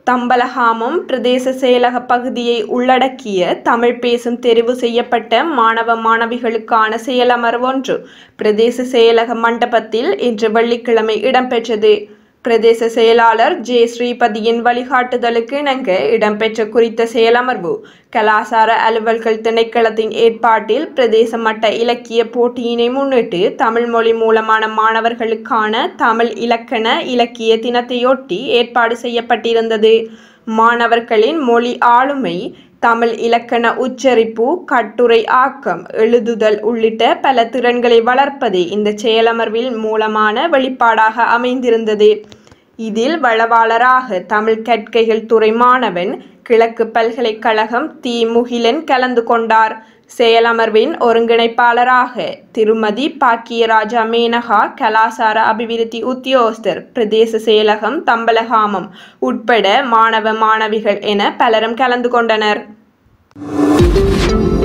தம்பலகாமம் பிரதேச செயலக பகுதியை உள்ளடக்கிய தமிழ் பேசும் தெரிவு செய்யப்பட்ட மாணவ மாணவிகளுக்கான செயலமர்வொன்று பிரதேச செயலக மண்டபத்தில் இன்று வெள்ளிக்கிழமை இடம்பெற்றது பிரதேச செயலாளர் ஜே ஸ்ரீபதியின் வழிகாட்டுதலுக்கு இணங்க இடம்பெற்ற குறித்த செயலமர்வு கலாசார அலுவல்கள் திணைக்களத்தின் ஏற்பாட்டில் பிரதேச மட்ட இலக்கிய போட்டியினை முன்னிட்டு தமிழ் மொழி மூலமான மாணவர்களுக்கான தமிழ் இலக்கண இலக்கிய தினத்தையொட்டி ஏற்பாடு செய்யப்பட்டிருந்தது மாணவர்களின் மொழி ஆளுமை தமிழ் இலக்கண உச்சரிப்பு கட்டுரை ஆக்கம் எழுதுதல் உள்ளிட்ட பல திறன்களை வளர்ப்பதே இந்த செயலமர்வில் மூலமான வெளிப்பாடாக அமைந்திருந்தது இதில் வளவாளராக தமிழ் கற்கைகள் துறை மாணவன் கிழக்கு பல்கலைக்கழகம் தி முகிலன் கலந்து கொண்டார் செயலமர்வின் ஒருங்கிணைப்பாளராக திருமதி பாக்கியராஜா மேனகா கலாசார அபிவிருத்தி உத்தியோகஸ்தர் பிரதேச செயலகம் தம்பலகாமம் உட்பட மாணவ மாணவிகள் என பலரும் கலந்து கொண்டனர்